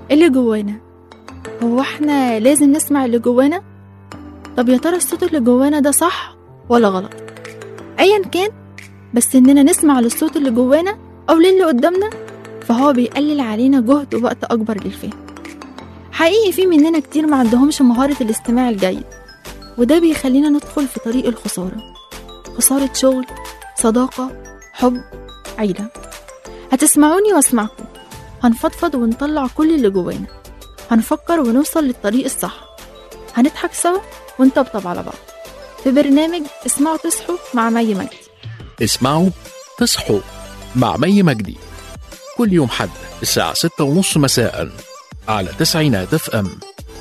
اللي جوانا هو احنا لازم نسمع اللي جوانا طب يا ترى الصوت اللي جوانا ده صح ولا غلط ايا كان بس اننا نسمع للصوت اللي جوانا او للي قدامنا فهو بيقلل علينا جهد ووقت اكبر للفهم حقيقي في مننا كتير ما عندهمش مهارة الاستماع الجيد وده بيخلينا ندخل في طريق الخسارة خسارة شغل صداقة حب عيلة هتسمعوني واسمعكم هنفضفض ونطلع كل اللي جوانا هنفكر ونوصل للطريق الصح هنضحك سوا ونطبطب على بعض في برنامج اسمعوا تصحوا مع مي مجدي اسمعوا تصحوا مع مي مجدي كل يوم حد الساعة ستة ونص مساء على تسعينات اف ام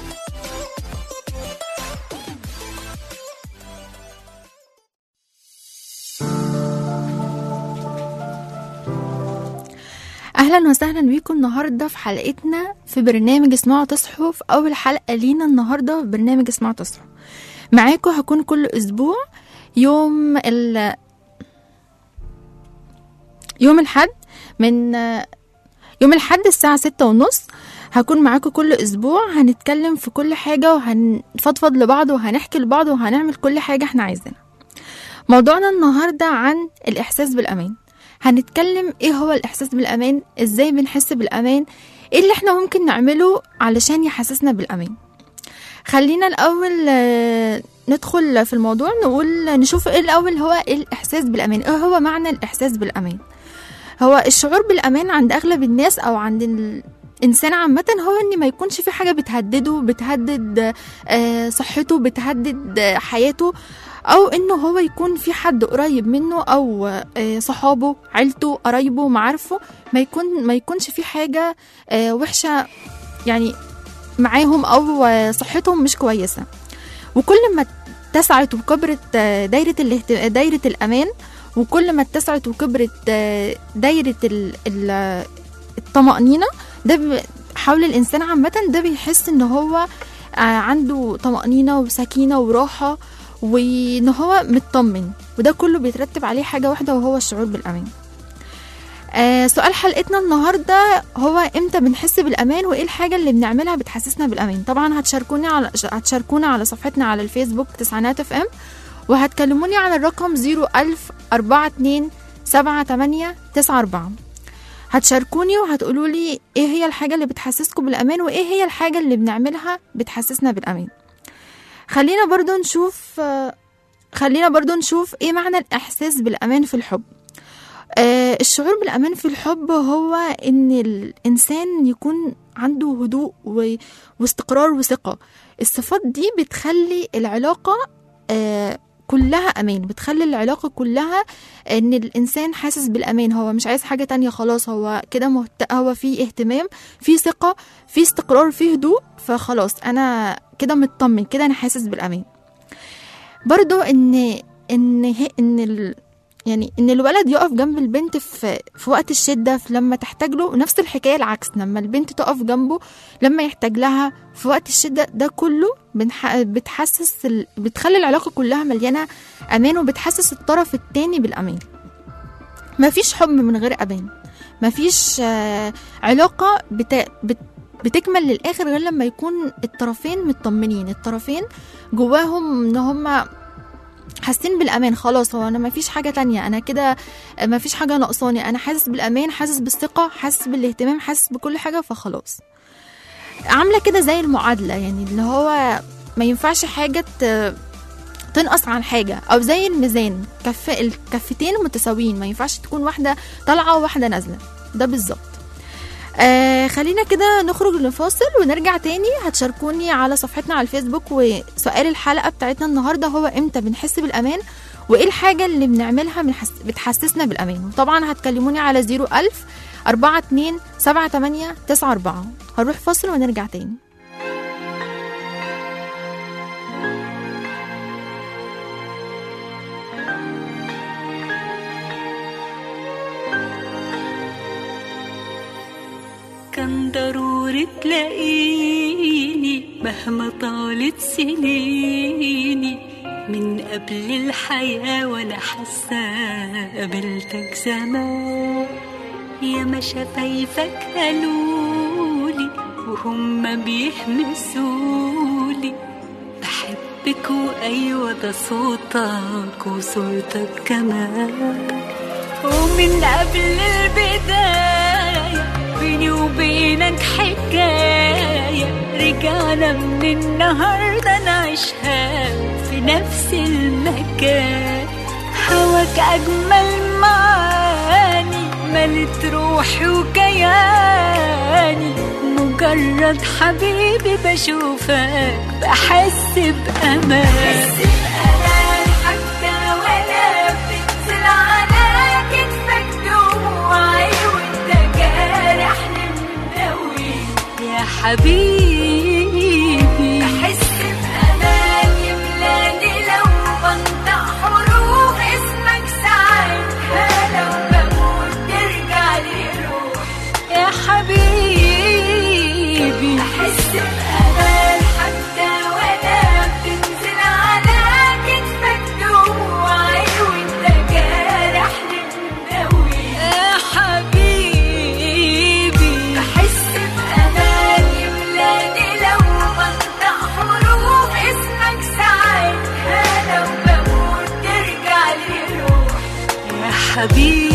اهلا وسهلا بيكم النهارده في حلقتنا في برنامج اسمعوا تصحوا في اول حلقه لينا النهارده في برنامج اسمعوا تصحوا معاكم هكون كل اسبوع يوم ال يوم الحد من يوم الحد الساعة ستة ونص هكون معاكم كل أسبوع هنتكلم في كل حاجة وهنفضفض لبعض وهنحكي لبعض وهنعمل كل حاجة احنا عايزينها موضوعنا النهاردة عن الإحساس بالأمان هنتكلم ايه هو الإحساس بالأمان ازاي بنحس بالأمان ايه اللي احنا ممكن نعمله علشان يحسسنا بالأمان خلينا الأول آه، ندخل في الموضوع نقول نشوف ايه الأول هو إيه الإحساس بالأمان ايه هو معنى الإحساس بالأمان هو الشعور بالأمان عند أغلب الناس أو عند الإنسان عامة هو إن ما يكونش في حاجة بتهدده بتهدد آه، صحته بتهدد آه، حياته أو إنه هو يكون في حد قريب منه أو آه، صحابه عيلته قرايبه معارفه ما يكون ما يكونش في حاجة آه، وحشة يعني معاهم أو آه، صحتهم مش كويسة وكل ما اتسعت وكبرت آه، دايرة الاهت... دايرة الأمان وكل ما اتسعت وكبرت آه، دايرة ال... ال... الطمأنينة ده ب... حول الإنسان عامة ده بيحس إن هو آه، عنده طمأنينة وسكينة وراحة وإن هو مطمن وده كله بيترتب عليه حاجة واحدة وهو الشعور بالأمان آه سؤال حلقتنا النهارده هو امتى بنحس بالامان وايه الحاجه اللي بنعملها بتحسسنا بالامان طبعا هتشاركوني على هتشاركونا على صفحتنا على الفيسبوك تسعينات اف ام وهتكلموني على الرقم 01000 42 78 94 هتشاركوني وهتقولوا لي ايه هي الحاجه اللي بتحسسكم بالامان وايه هي الحاجه اللي بنعملها بتحسسنا بالامان خلينا برضو نشوف آه، خلينا برضو نشوف ايه معنى الاحساس بالامان في الحب آه، الشعور بالأمان في الحب هو إن الإنسان يكون عنده هدوء و- واستقرار وثقة الصفات دي بتخلي العلاقة آه، كلها أمان بتخلي العلاقة كلها إن الإنسان حاسس بالأمان هو مش عايز حاجة تانية خلاص هو كده مهت... هو في اهتمام في ثقة في استقرار في هدوء فخلاص أنا كده مطمن كده أنا حاسس بالأمان برضو إن إن هي... إن ال... يعني ان الولد يقف جنب البنت في في وقت الشده في لما تحتاج له نفس الحكايه العكس لما البنت تقف جنبه لما يحتاج لها في وقت الشده ده كله بنح... بتحسس ال... بتخلي العلاقه كلها مليانه امان وبتحسس الطرف التاني بالامان مفيش حب من غير امان مفيش آه، علاقه بت... بت... بتكمل للاخر غير لما يكون الطرفين مطمنين الطرفين جواهم ان هما حاسين بالامان خلاص هو انا مفيش حاجه تانية انا كده مفيش حاجه ناقصاني انا حاسس بالامان حاسس بالثقه حاسس بالاهتمام حاسس بكل حاجه فخلاص عامله كده زي المعادله يعني اللي هو ما ينفعش حاجه ت- تنقص عن حاجه او زي الميزان كف الكفتين متساويين ما ينفعش تكون واحده طالعه وواحده نازله ده بالظبط آه خلينا كده نخرج لفاصل ونرجع تاني هتشاركوني على صفحتنا على الفيسبوك وسؤال الحلقة بتاعتنا النهاردة هو امتى بنحس بالأمان وايه الحاجة اللي بنعملها بنحس بتحسسنا بالأمان وطبعا هتكلموني على 01000 42 78 94 هنروح فاصل ونرجع تاني كان ضروري تلاقيني مهما طالت سنيني من قبل الحياة ولا حاسة قابلتك زمان يا ما شفايفك قالولي وهم بيهمسولي بحبك وأيوة ده صوتك وصورتك كمان ومن قبل البداية بيني وبينك حكاية رجعنا من النهاردة نعيشها في نفس المكان هواك أجمل معاني ملت روحي وكياني مجرد حبيبي بشوفك بحس بأمان حتى ولا بتنزل على كتفك دموعي وانت جارحني مدوي يا حبيبي بحس بأمان يملاني لو بنطق حروف اسمك ساعتها لو بموت ترجع لي روح يا حبيبي بحس بأمان حتى ولا بتنزل على كتفك دموعي وانت جارحني مدوي يا حبيبي بحس بأمان يملاني لو بنطق حروف اسمك ساعتها لو بموت ترجع لي روح يا حبيبي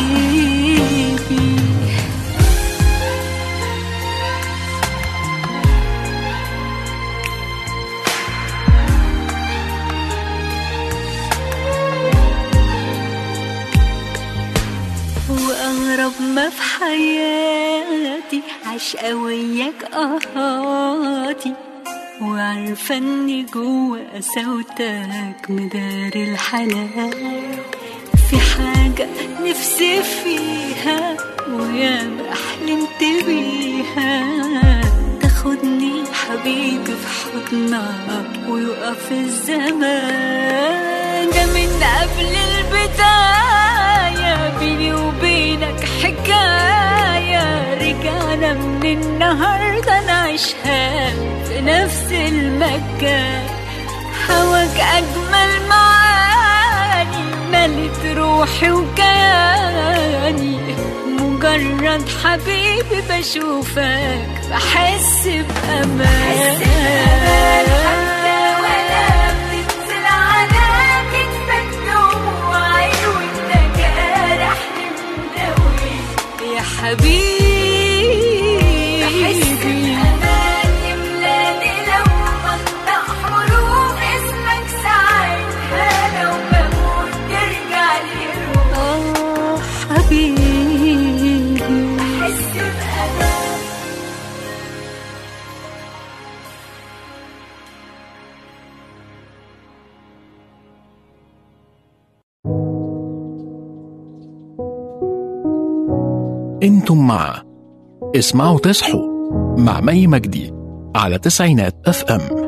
وأغرب ما في حياتي عشقة وياك أهاتي وعارفة إني جوا قساوتك مدار الحنان في حاجة نفسي فيها وياما حلمت بيها تاخدني حبيبي في حضنك ويقف الزمان ده من قبل البداية بيني وبينك حكاية رجعنا من النهاردة نعيشها في نفس المكان هواك أجمل معاني ملت روحي وكياني مجرد حبيبي بشوفك بحس بأمان حتى ولا بتنزل على كتفك دموعي وانت جارحني مدوي يا حبيبي بحس بأمان يملاني لو بنطق حروف اسمك ساعتها لو بموت ترجع لي روح آه حبيبي بحس بأمان انتم مع اسمعوا تصحوا مع مي مجدي على تسعينات اف ام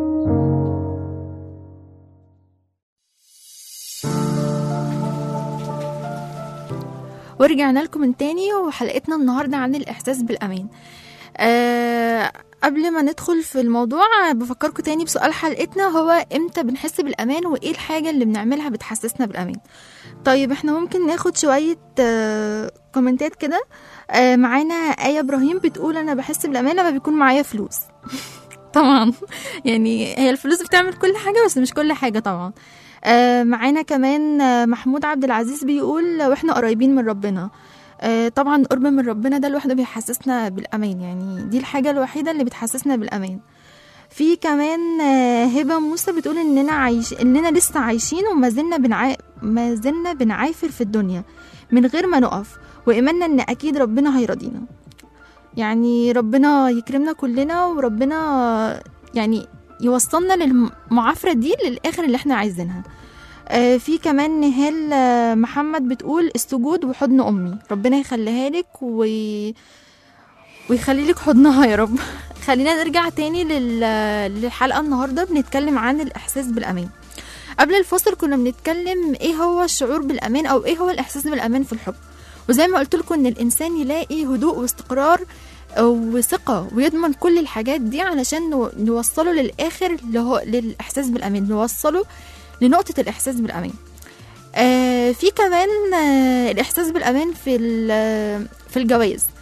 ورجعنا لكم من تاني وحلقتنا النهاردة عن الإحساس بالأمان أه قبل ما ندخل في الموضوع بفكركم تاني بسؤال حلقتنا هو امتى بنحس بالأمان وإيه الحاجة اللي بنعملها بتحسسنا بالأمان طيب احنا ممكن ناخد شوية آه كومنتات كده آه معانا آية إبراهيم بتقول أنا بحس بالأمان لما بيكون معايا فلوس طبعا يعني هي الفلوس بتعمل كل حاجة بس مش كل حاجة طبعا آه معانا كمان آه محمود عبد العزيز بيقول واحنا قريبين من ربنا آه طبعا القرب من ربنا ده لوحده بيحسسنا بالامان يعني دي الحاجه الوحيده اللي بتحسسنا بالامان في كمان آه هبه موسى بتقول اننا عايش اننا لسه عايشين وما زلنا بنع... ما زلنا بنعافر في الدنيا من غير ما نقف وايماننا ان اكيد ربنا هيرضينا يعني ربنا يكرمنا كلنا وربنا يعني يوصلنا للمعافرة دي للآخر اللي احنا عايزينها آه في كمان نهال آه محمد بتقول السجود وحضن أمي ربنا يخليها لك و... ويخلي لك حضنها يا رب خلينا نرجع تاني لل... للحلقة النهاردة بنتكلم عن الإحساس بالأمان قبل الفصل كنا بنتكلم ايه هو الشعور بالأمان أو ايه هو الإحساس بالأمان في الحب وزي ما قلت لكم ان الانسان يلاقي هدوء واستقرار وثقة ويضمن كل الحاجات دي علشان نوصله للآخر اللي هو للإحساس بالأمان نوصله لنقطة الإحساس بالأمان آه في كمان آه الإحساس بالأمان في في الجواز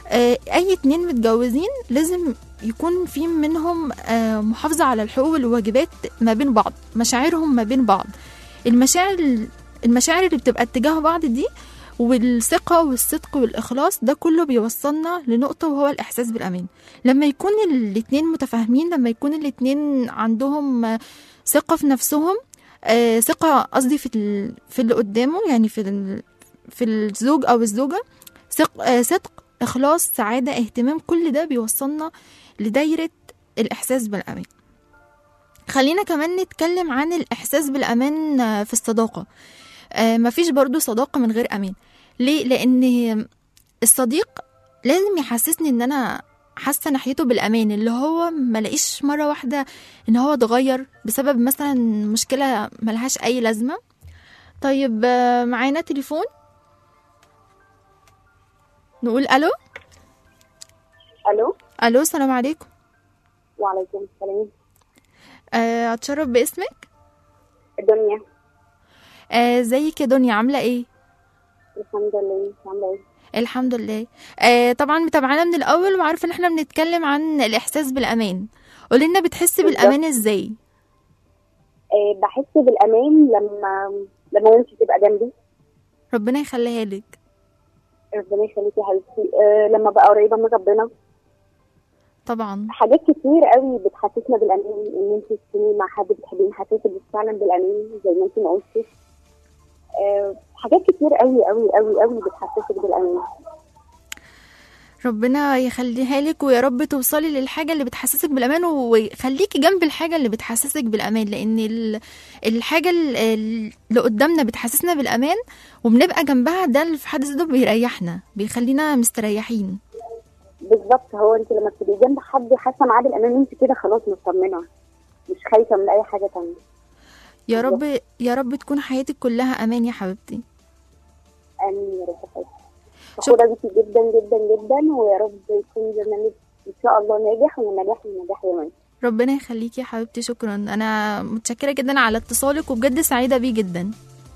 آه، اي اتنين متجوزين لازم يكون في منهم آه، محافظة على الحقوق والواجبات ما بين بعض مشاعرهم ما بين بعض المشاعر المشاعر اللي بتبقى اتجاه بعض دي والثقة والصدق والإخلاص ده كله بيوصلنا لنقطة وهو الإحساس بالأمان لما يكون الاتنين متفاهمين لما يكون الاتنين عندهم آه، ثقة في نفسهم آه، ثقة قصدي في ال- في اللي قدامه يعني في ال- في الزوج أو الزوجة ثق- آه، صدق إخلاص سعادة اهتمام كل ده بيوصلنا لدايرة الإحساس بالأمان خلينا كمان نتكلم عن الإحساس بالأمان آه، في الصداقة آه، مفيش برضو صداقة من غير أمان ليه؟ لأن الصديق لازم يحسسني إن أنا حاسة ناحيته بالأمان اللي هو ملاقيش مرة واحدة إن هو اتغير بسبب مثلا مشكلة ملهاش أي لازمة طيب آه، معانا تليفون نقول ألو الو ألو السلام عليكم وعليكم السلام آه، أتشرف باسمك الدنيا آه، ازيك يا دنيا عاملة ايه؟ الحمد لله انت عامله ايه الحمد لله آه طبعا متابعانا من الاول وعارفه ان احنا بنتكلم عن الاحساس بالامان قولي لنا بتحسي بالظبط. بالامان ازاي آه بحس بالامان لما لما مامتي تبقى جنبي ربنا يخليها لك ربنا يخليكي يا حبيبتي آه لما بقى قريبه من ربنا طبعا حاجات كتير قوي بتحسسنا بالامان ان انت تكوني مع حد بتحبيه محسسك فعلا بالامان زي ما انت ما قلتي آه حاجات كتير قوي قوي قوي قوي بتحسسك بالامان ربنا يخليها لك ويا رب توصلي للحاجه اللي بتحسسك بالامان وخليكي جنب الحاجه اللي بتحسسك بالامان لان ال- الحاجه ال- اللي قدامنا بتحسسنا بالامان وبنبقى جنبها ده اللي في حد ذاته بيريحنا بيخلينا مستريحين بالظبط هو انت لما بتبقي جنب حد حاسه معاه بالامان انت كده خلاص مطمنه مش خايفه من اي حاجه تانية يا رب يا رب تكون حياتك كلها امان يا حبيبتي امين يا رب حبيبتي فخورة بيكي جدا جدا جدا ويا رب يكون برنامج ان شاء الله ناجح ومن نجاح لنجاح يومين ربنا يخليكي يا حبيبتي شكرا انا متشكره جدا على اتصالك وبجد سعيده بيه جدا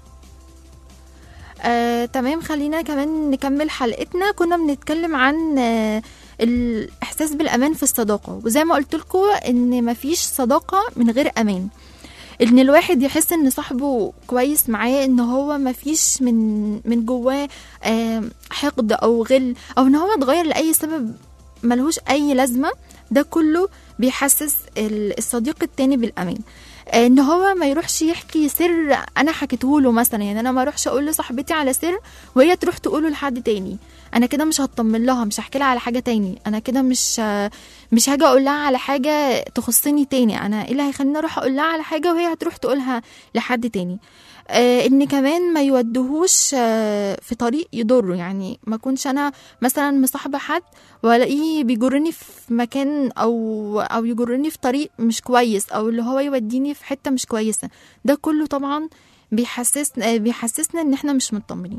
آه، تمام خلينا كمان نكمل حلقتنا كنا بنتكلم عن آه، الاحساس بالامان في الصداقه وزي ما قلت لكم ان مفيش صداقه من غير امان ان الواحد يحس ان صاحبه كويس معاه ان هو مفيش من من جواه آه، حقد او غل او ان هو اتغير لاي سبب ملهوش اي لازمه ده كله بيحسس ال- الصديق التاني بالامان آه، ان هو ما يروحش يحكي سر انا حكيته له مثلا يعني انا ما اروحش اقول لصاحبتي على سر وهي تروح تقوله لحد تاني انا كده مش هطمن لها مش هحكي لها على حاجه تاني انا كده مش آه، مش هاجي اقول لها على حاجه تخصني تاني انا ايه اللي هيخليني اروح اقول لها على حاجه وهي هتروح تقولها لحد تاني آه ان كمان ما يودهوش آه في طريق يضره يعني ما كنش انا مثلا مصاحبه حد والاقيه بيجرني في مكان او او يجرني في طريق مش كويس او اللي هو يوديني في حته مش كويسه ده كله طبعا بيحسسنا بيحسسنا ان احنا مش مطمنين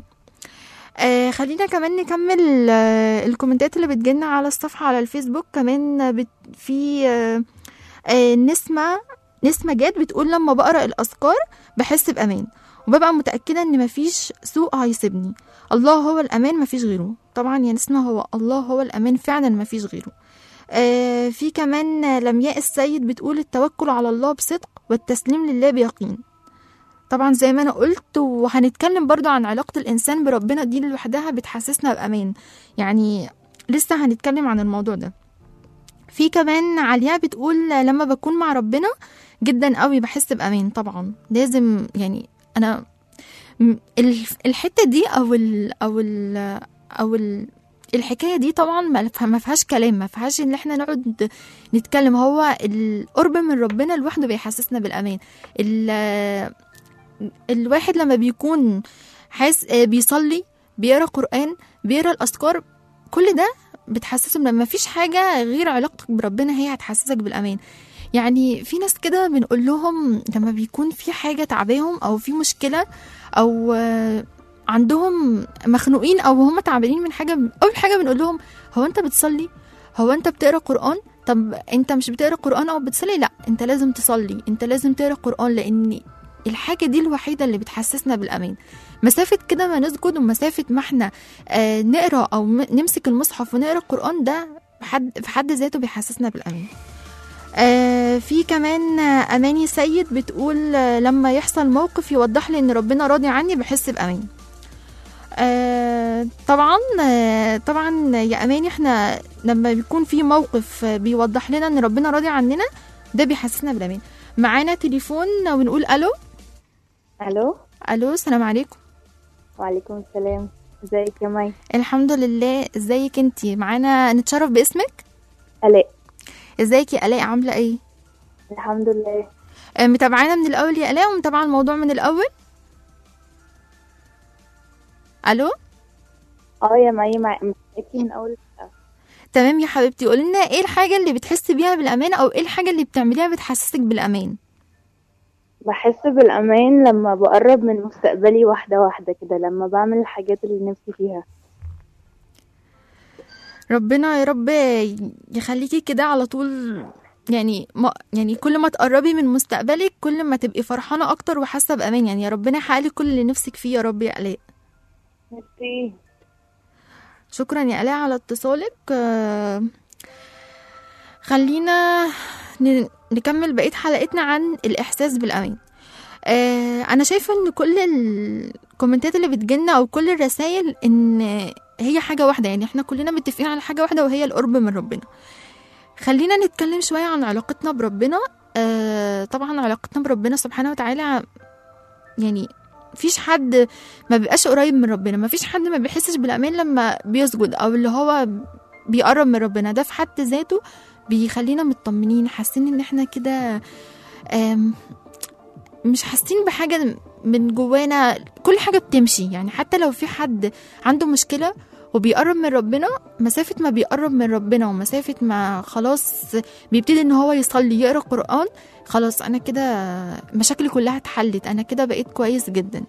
آه خلينا كمان نكمل آه الكومنتات اللي بتجيلنا على الصفحه على الفيسبوك كمان بت في آه آه نسمه نسمه جاد بتقول لما بقرا الاذكار بحس بامان وببقى متاكده ان مفيش سوء هيسيبني الله هو الامان مفيش غيره طبعا يا نسمه هو الله هو الامان فعلا مفيش غيره آه في كمان لمياء السيد بتقول التوكل على الله بصدق والتسليم لله بيقين طبعا زي ما انا قلت وهنتكلم برضو عن علاقة الانسان بربنا دي لوحدها بتحسسنا بامان يعني لسه هنتكلم عن الموضوع ده في كمان علياء بتقول لما بكون مع ربنا جدا قوي بحس بامان طبعا لازم يعني انا م- ال- الحته دي او ال او ال او ال الحكايه دي طبعا ما فيها- ما فيهاش كلام ما فيهاش ان احنا نقعد نتكلم هو القرب من ربنا لوحده بيحسسنا بالامان ال- الواحد لما بيكون حاس بيصلي بيقرا قران بيقرا الاذكار كل ده بتحسسه ان ما فيش حاجه غير علاقتك بربنا هي هتحسسك بالامان يعني في ناس كده بنقول لهم لما بيكون في حاجه تعباهم او في مشكله او آه، عندهم مخنوقين او هم تعبانين من حاجه اول حاجه بنقول لهم هو انت بتصلي هو انت بتقرا قران طب انت مش بتقرا قران او بتصلي لا انت لازم تصلي انت لازم تقرا قران لان الحاجه دي الوحيده اللي بتحسسنا بالامان مسافة كده ما نسجد ومسافة ما احنا آه نقرا او م- نمسك المصحف ونقرا القرآن ده بحد في حد ذاته بيحسسنا بالأمان آه في كمان آه، أماني سيد بتقول آه لما يحصل موقف يوضح لي إن ربنا راضي عني بحس بأمان آه طبعا آه طبعا يا أماني احنا لما بيكون في موقف آه، بيوضح لنا إن ربنا راضي عننا ده بيحسسنا بالأمان معانا تليفون ونقول ألو الو ألو السلام عليكم وعليكم السلام ازيك يا مي الحمد لله ازيك انتي معانا نتشرف باسمك الاء ازيك يا الاء عامله ايه الحمد لله آه، متابعانا من الاول يا الاء ومتابعه الموضوع من الاول الو اه يا مي مع- معاكي من اول تمام يا حبيبتي قولي لنا ايه الحاجه اللي بتحسي بيها بالامان او ايه الحاجه اللي بتعمليها بتحسسك بالامان بحس بالامان لما بقرب من مستقبلي واحده واحده كده لما بعمل الحاجات اللي نفسي فيها ربنا يا رب يخليكي كده على طول يعني ما يعني كل ما تقربي من مستقبلك كل ما تبقي فرحانه اكتر وحاسه بامان يعني يا ربنا يحقق لك كل اللي نفسك فيه يا رب يا الاء ميرسي شكرا يا آلاء على اتصالك آه، خلينا ن- نكمل بقية حلقتنا عن الإحساس بالأمان آه، أنا شايفة إن كل الكومنتات اللي بتجيلنا أو كل الرسائل إن هي حاجة واحدة يعني إحنا كلنا متفقين على حاجة واحدة وهي القرب من ربنا خلينا نتكلم شوية عن علاقتنا بربنا آه، طبعا علاقتنا بربنا سبحانه وتعالى يعني مفيش حد ما بيبقاش قريب من ربنا ما فيش حد ما بيحسش بالامان لما بيسجد او اللي هو بيقرب من ربنا ده في حد ذاته بيخلينا مطمنين حاسين ان احنا كده آم، مش حاسين بحاجه من جوانا كل حاجه بتمشي يعني حتى لو في حد عنده مشكله وبيقرب من ربنا مسافة ما بيقرب من ربنا ومسافة ما خلاص بيبتدي ان هو يصلي يقرا قرآن خلاص انا كده مشاكلي كلها اتحلت انا كده بقيت كويس جدا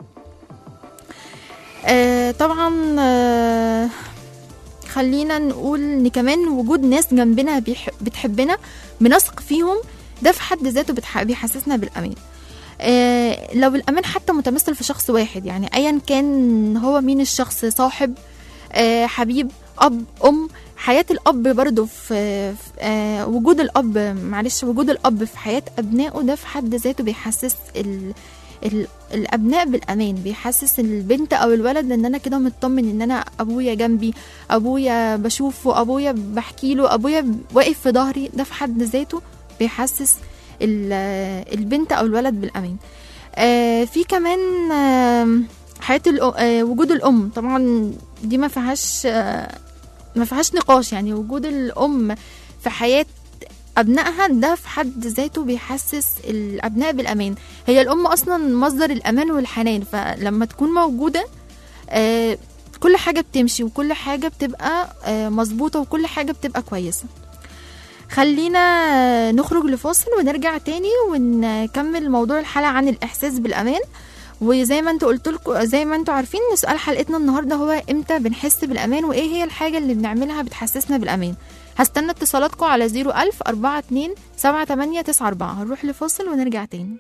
آه طبعا آه خلينا نقول ان كمان وجود ناس جنبنا بيح بتحبنا بنثق فيهم ده في حد ذاته بتح- بيحسسنا بالامان آه لو الامان حتى متمثل في شخص واحد يعني ايا كان هو مين الشخص صاحب آه حبيب اب ام حياة الأب برضو في, في آه وجود الأب معلش وجود الأب في حياة أبنائه ده في حد ذاته بيحسس ال ال الأبناء بالأمان بيحسس البنت أو الولد إن أنا كده مطمن إن أنا أبويا جنبي أبويا بشوفه أبويا بحكي له أبويا واقف في ظهري ده في حد ذاته بيحسس ال- البنت أو الولد بالأمان آه في كمان آه حياة الأ- آه وجود الأم طبعا دي ما فيهاش آه ما فيهاش نقاش يعني وجود الأم في حياة أبنائها ده في حد ذاته بيحسس الأبناء بالأمان هي الأم أصلا مصدر الأمان والحنان فلما تكون موجودة آه كل حاجة بتمشي وكل حاجة بتبقى آه مظبوطة وكل حاجة بتبقى كويسة خلينا آه، نخرج لفاصل ونرجع تاني ونكمل موضوع الحلقة عن الإحساس بالأمان وزي ما انتوا قلت لكم زي ما انتوا عارفين ان سؤال حلقتنا النهارده هو امتى بنحس بالامان وايه هي الحاجه اللي بنعملها بتحسسنا بالامان هستنى اتصالاتكم على 01000 42 7894 هنروح لفاصل ونرجع تاني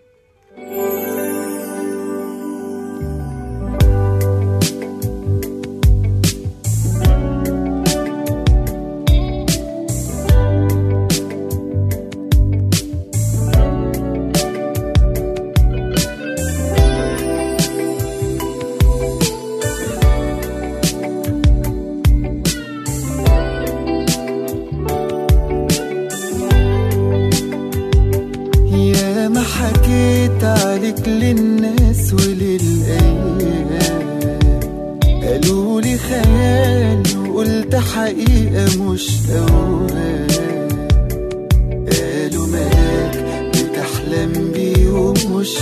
يا ما حكيت عليك للناس وللأيام قالوا لي خيال وقلت حقيقة مش أوهام قالوا ملاك بتحلم بيه ومش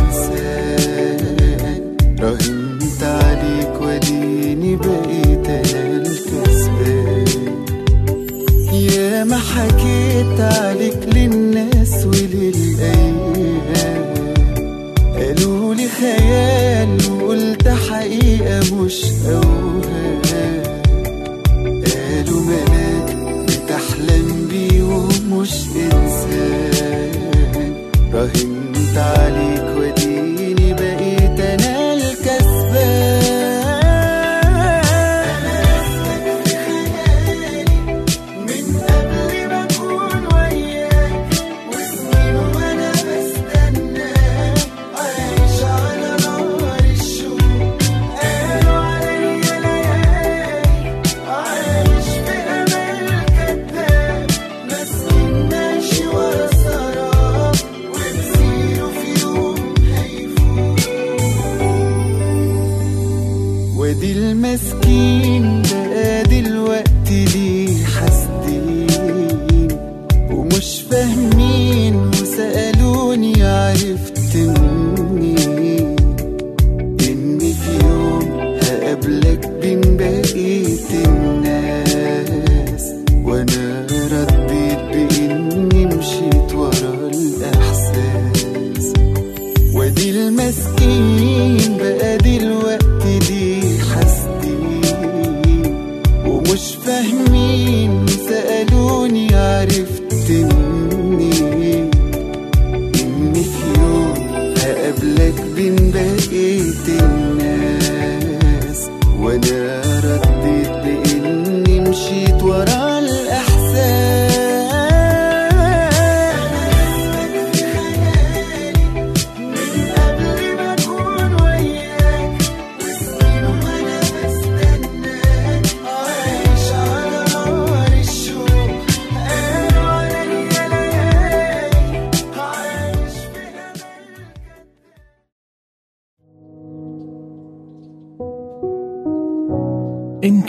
إنسان راهنت عليك وديني بقيت أنا الكسبان يا ما حكيت عليك للناس وللأيام قالوا لي خيال وقلت حقيقة مش أوهام قالوا ملاك بتحلم بيه ومش إنسان راهنت عليك وديني بقيت أنا الكسبان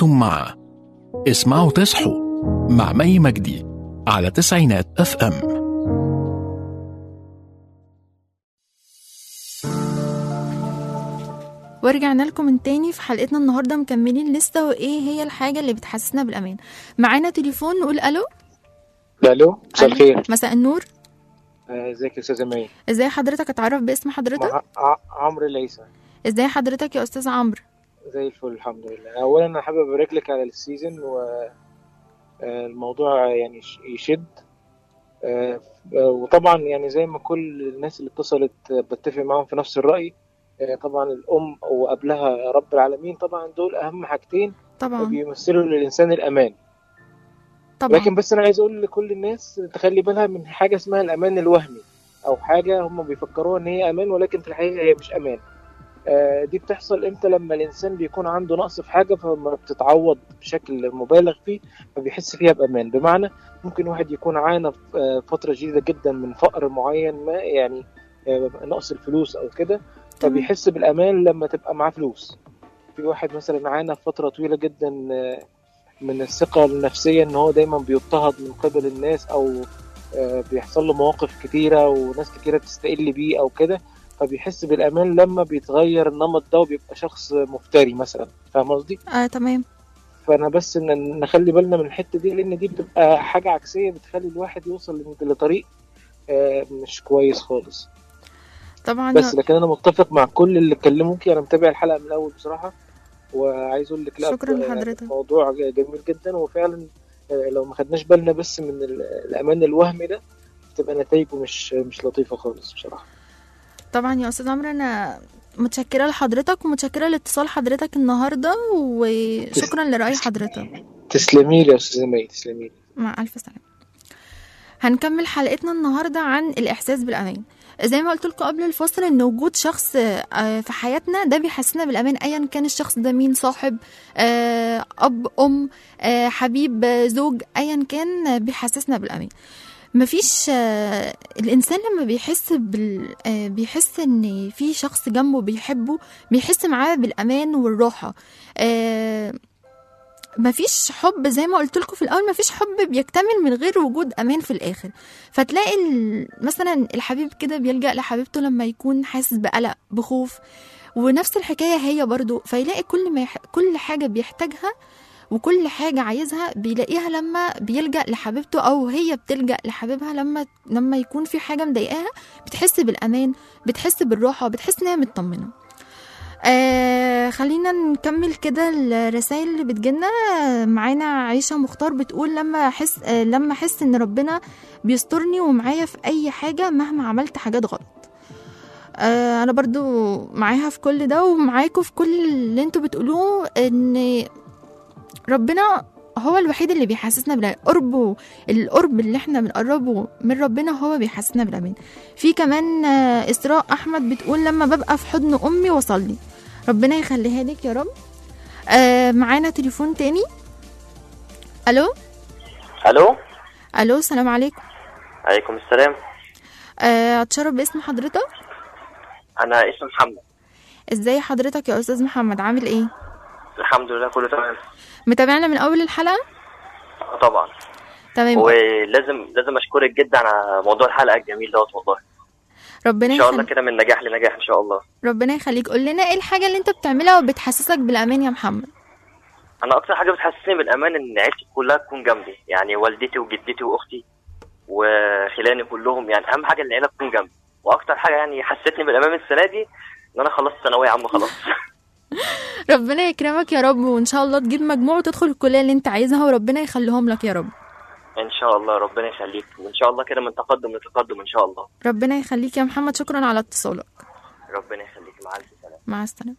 أنتم مع اسمعوا تصحوا مع مي مجدي على تسعينات اف ام ورجعنا لكم من تاني في حلقتنا النهارده مكملين لسه وايه هي الحاجه اللي بتحسسنا بالامان معانا تليفون نقول الو الو مساء ألو. الخير مساء النور آه، ازيك يا استاذه مي ازاي حضرتك اتعرف باسم حضرتك مع ع- عمرو العيسى ازاي حضرتك يا استاذ عمرو زي الفل الحمد لله اولا انا حابب ابارك لك على السيزون و آه، الموضوع يعني ش- يشد آه، آه، وطبعا يعني زي ما كل الناس اللي اتصلت آه، بتفق معاهم في نفس الرأي آه، طبعا الأم وقبلها رب العالمين طبعا دول أهم حاجتين طبعا بيمثلوا للإنسان الأمان طبعا لكن بس انا عايز اقول لكل الناس تخلي بالها من حاجه اسمها الامان الوهمي او حاجه هم بيفكروها ان هي امان ولكن في الحقيقه هي مش امان آه، دي بتحصل امتى لما الانسان بيكون عنده نقص في حاجه فلما بتتعوض بشكل مبالغ فيه فبيحس فيها بامان بمعنى ممكن واحد يكون عانى في آه، فتره شديده جدا من فقر معين ما يعني آه، نقص الفلوس او كده فبيحس بالامان لما تبقى معاه فلوس في واحد مثلا عانى في فتره طويله جدا آه، من الثقة النفسية إن هو دايما بيضطهد من قبل الناس أو آه، بيحصل له مواقف كتيرة وناس كتيرة بتستقل بيه أو كده فبيحس بالأمان لما بيتغير النمط ده وبيبقى شخص مفتري مثلا فاهم قصدي؟ آه تمام فأنا بس إن نخلي بالنا من الحتة دي لأن دي بتبقى حاجة عكسية بتخلي الواحد يوصل لطريق آه، مش كويس خالص طبعا بس لكن أنا متفق مع كل اللي اتكلموكي أنا متابع الحلقة من الأول بصراحة وعايز أقول لك لا شكراً آه، لحضرتك. موضوع جميل جدا وفعلا آه، لو ما خدناش بالنا بس من ال- الامان الوهمي ده بتبقى نتائجه مش مش لطيفه خالص بصراحه طبعا يا استاذ عمرو انا متشكره لحضرتك ومتشكره لاتصال حضرتك النهارده وشكرا لراي حضرتك تسلمي لي يا استاذه مي تسلمي لي مع ألف سلامة هنكمل حلقتنا النهاردة عن الإحساس بالأمان زي ما قلت لكم قبل الفصل ان وجود شخص آه، في حياتنا ده بيحسسنا بالامان ايا كان الشخص ده مين صاحب آه، اب ام آه، حبيب آه، زوج ايا كان آه، بيحسسنا بالامان مفيش آه، الانسان لما بيحس بال آه، بيحس ان في شخص جنبه بيحبه بيحس معاه بالامان والراحه آه، مفيش حب زي ما قلت لكم في الاول مفيش حب بيكتمل من غير وجود امان في الاخر فتلاقي ال- مثلا الحبيب كده بيلجأ لحبيبته لما يكون حاسس بقلق بخوف ونفس الحكايه هي برضو فيلاقي كل ما يح... كل حاجه بيحتاجها وكل حاجة عايزها بيلاقيها لما بيلجأ لحبيبته أو هي بتلجأ لحبيبها لما لما يكون في حاجة مضايقاها بتحس بالأمان بتحس بالراحة بتحس إن هي مطمنة آه خلينا نكمل كده الرسائل اللي بتجيلنا آه، معانا عيشة مختار بتقول لما احس آه لما احس ان ربنا بيسترني ومعايا في اي حاجة مهما عملت حاجات غلط آه انا برضو معاها في كل ده ومعاكم في كل اللي انتوا بتقولوه ان ربنا هو الوحيد اللي بيحسسنا بالامان قربه القرب اللي احنا بنقربه من ربنا هو بيحسسنا بالامان في كمان آه، اسراء احمد بتقول لما ببقى في حضن امي واصلي ربنا يخليها لك يا رب آه معانا تليفون تاني الو الو الو السلام عليكم عليكم السلام آه اتشرف باسم حضرتك انا اسمي محمد ازاي حضرتك يا استاذ محمد عامل ايه الحمد لله كله تمام متابعنا من اول الحلقه آه طبعا تمام ولازم لازم اشكرك جدا على موضوع الحلقه الجميل دوت والله ربنا ان شاء الله يخليك كده من نجاح لنجاح ان شاء الله ربنا يخليك قول لنا ايه الحاجه اللي انت بتعملها وبتحسسك بالامان يا محمد انا اكتر حاجه بتحسسني بالامان ان عيلتي كلها تكون جنبي يعني والدتي وجدتي واختي وخلاني كلهم يعني اهم حاجه ان العيله تكون جنبي واكتر حاجه يعني حسيتني بالامان السنه دي ان انا خلصت ثانويه عامه خلاص ربنا يكرمك يا رب وان شاء الله تجيب مجموع وتدخل الكليه اللي انت عايزها وربنا يخليهم لك يا رب ان شاء الله ربنا يخليك وان شاء الله كده من تقدم لتقدم ان شاء الله ربنا يخليك يا محمد شكرا على اتصالك ربنا يخليك مع الف سلامه مع السلامة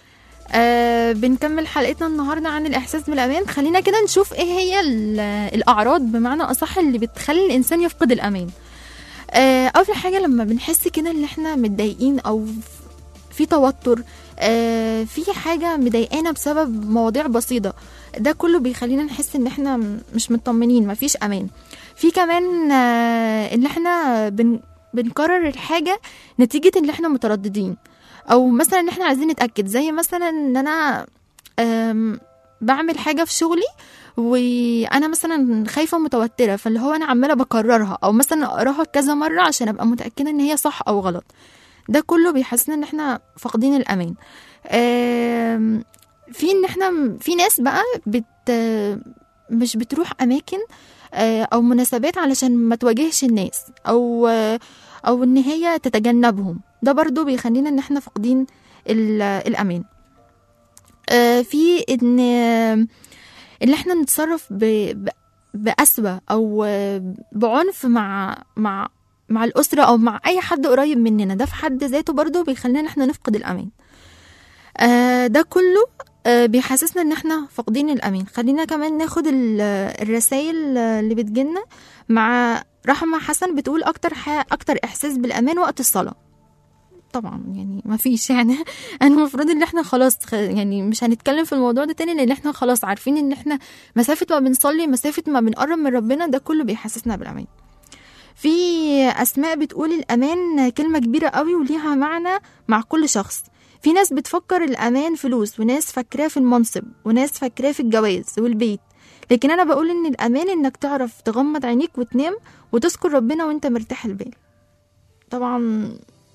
آه بنكمل حلقتنا النهاردة عن الإحساس بالأمان خلينا كده نشوف إيه هي ال- الأعراض بمعنى أصح اللي بتخلي الإنسان يفقد الأمان آه أول حاجة لما بنحس كده إن إحنا متضايقين أو في توتر آه في حاجة مضايقانا بسبب مواضيع بسيطة ده كله بيخلينا نحس إن إحنا م- مش مطمنين مفيش أمان في كمان آه إن إحنا بن بنكرر الحاجة نتيجة إن إحنا مترددين او مثلا ان احنا عايزين نتاكد زي مثلا ان انا أم، بعمل حاجه في شغلي وانا مثلا خايفه متوتره فاللي هو انا عماله بكررها او مثلا اقراها كذا مره عشان ابقى متاكده ان هي صح او غلط ده كله بيحسسنا ان احنا فاقدين الامان آم، في ان احنا في ناس بقى بت مش بتروح اماكن آه، او مناسبات علشان ما تواجهش الناس او آه، او ان هي تتجنبهم ده برضو بيخلينا ان احنا فاقدين ال- الامان آه، في ان ان احنا نتصرف ب... ب... بقسوة او آه، بعنف مع مع مع الأسرة أو مع أي حد قريب مننا ده في حد ذاته برضو بيخلينا إن احنا نفقد الأمان آه، ده كله آه، بيحسسنا ان احنا فاقدين الامان خلينا كمان ناخد الرسائل اللي بتجيلنا مع رحمة حسن بتقول اكتر ح... اكتر احساس بالامان وقت الصلاة طبعا يعني ما فيش يعني انا المفروض ان احنا خلاص خ- يعني مش هنتكلم في الموضوع ده تاني لان احنا خلاص عارفين ان احنا مسافة ما بنصلي مسافة ما بنقرب من ربنا ده كله بيحسسنا بالامان في اسماء بتقول الامان كلمة كبيرة قوي وليها معنى مع كل شخص في ناس بتفكر الأمان فلوس وناس فاكراه في المنصب وناس فاكراه في الجواز والبيت لكن أنا بقول إن الأمان إنك تعرف تغمض عينيك وتنام وتذكر ربنا وإنت مرتاح البال طبعا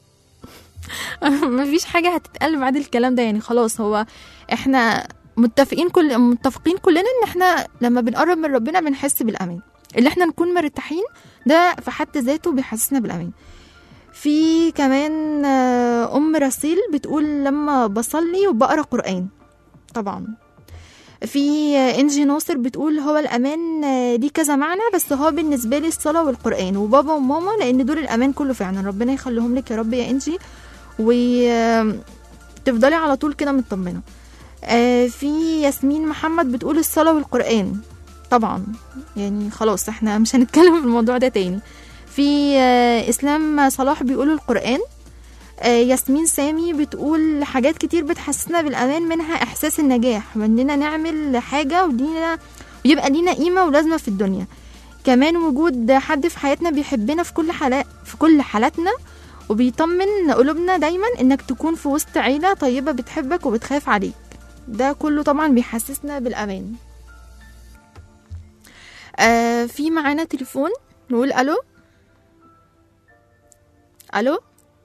مفيش حاجة هتتقال بعد الكلام ده يعني خلاص هو احنا متفقين كل متفقين كلنا ان احنا لما بنقرب من ربنا بنحس بالامان اللي احنا نكون مرتاحين ده في حد ذاته بيحسسنا بالامان في كمان آه، ام رسيل بتقول لما بصلي وبقرا قران طبعا في آه، انجي ناصر بتقول هو الامان آه، ليه كذا معنى بس هو بالنسبه لي الصلاه والقران وبابا وماما لان دول الامان كله فعلا ربنا يخليهم لك يا رب يا انجي وتفضلي على طول كده مطمنه آه، في ياسمين محمد بتقول الصلاه والقران طبعا يعني خلاص احنا مش هنتكلم في الموضوع ده تاني في آه، اسلام صلاح بيقول القران آه، ياسمين سامي بتقول حاجات كتير بتحسسنا بالامان منها احساس النجاح واننا نعمل حاجه ولينا ويبقى لينا قيمه ولازمه في الدنيا كمان وجود حد في حياتنا بيحبنا في كل حالات في كل حالاتنا وبيطمن قلوبنا دايما انك تكون في وسط عيله طيبه بتحبك وبتخاف عليك ده كله طبعا بيحسسنا بالامان آه في معانا تليفون نقول الو الو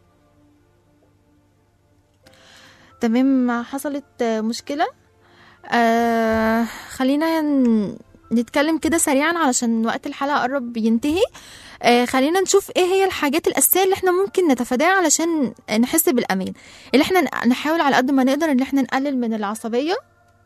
تمام حصلت آه، مشكلة آه خلينا ن- نتكلم كده سريعا علشان وقت الحلقة قرب ينتهي آه خلينا نشوف ايه هي الحاجات الأساسية اللي احنا ممكن نتفاداها علشان نحس بالأمان اللي احنا ن- نحاول على قد ما نقدر ان احنا نقلل من العصبية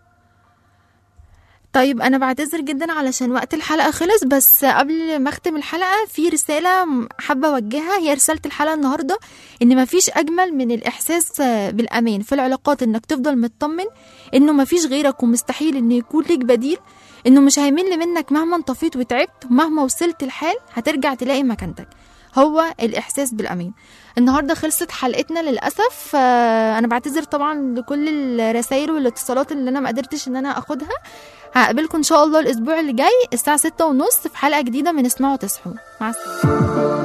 طيب انا بعتذر جدا علشان وقت الحلقه خلص بس قبل ما اختم الحلقه في رساله م- حابه اوجهها هي رساله الحلقه النهارده ان مفيش اجمل من الاحساس آه، بالامان في العلاقات انك تفضل مطمن انه مفيش غيرك ومستحيل ان يكون ليك بديل انه مش هيمل منك مهما انطفيت وتعبت ومهما وصلت الحال هترجع تلاقي مكانتك هو الاحساس بالامان النهارده خلصت حلقتنا للاسف آه، انا بعتذر طبعا لكل الرسائل والاتصالات اللي انا ما قدرتش ان انا اخدها هقابلكم ان شاء الله الاسبوع اللي جاي الساعه ستة ونص في حلقه جديده من اسمعوا تصحوا مع السلامه